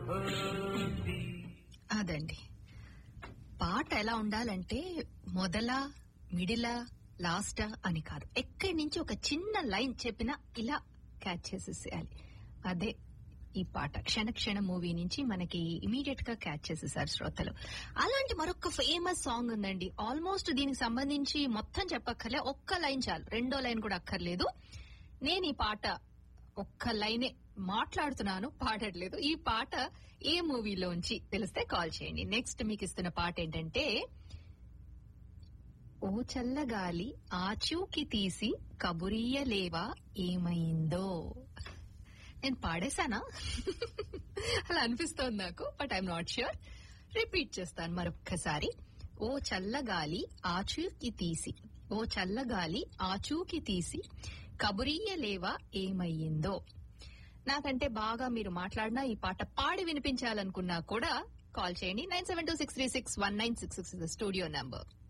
होती అదండి పాట ఎలా ఉండాలంటే మొదల మిడిలా లాస్టా అని కాదు ఎక్కడి నుంచి ఒక చిన్న లైన్ చెప్పినా ఇలా క్యాచ్ చేసేసేయాలి అదే ఈ పాట క్షణ క్షణ మూవీ నుంచి మనకి ఇమీడియట్ గా క్యాచ్ చేసేసారు శ్రోతలు అలాంటి మరొక ఫేమస్ సాంగ్ ఉందండి ఆల్మోస్ట్ దీనికి సంబంధించి మొత్తం చెప్పక్కర్లే ఒక్క లైన్ చాలు రెండో లైన్ కూడా అక్కర్లేదు నేను ఈ పాట ఒక్క లైనే మాట్లాడుతున్నాను పాడట్లేదు ఈ పాట ఏ మూవీలోంచి తెలిస్తే కాల్ చేయండి నెక్స్ట్ మీకు ఇస్తున్న పాట ఏంటంటే ఓ చల్లగాలి ఆచూకి తీసి కబురియలేవా ఏమైందో నేను పాడేశానా అలా అనిపిస్తోంది నాకు but I'm not sure repeat చేస్తాను మరొక్కసారి ఓ చల్లగాలి ఆచూకి తీసి ఓ చల్లగాలి ఆచూకి తీసి కబురియలేవా ఏమయ్యిందో నాకంటే బాగా మీరు మాట్లాడినా ఈ పాట పాడి వినిపించాలనుకున్నా కూడా కాల్ చేయండి nine seven two six three six one nine six six studio number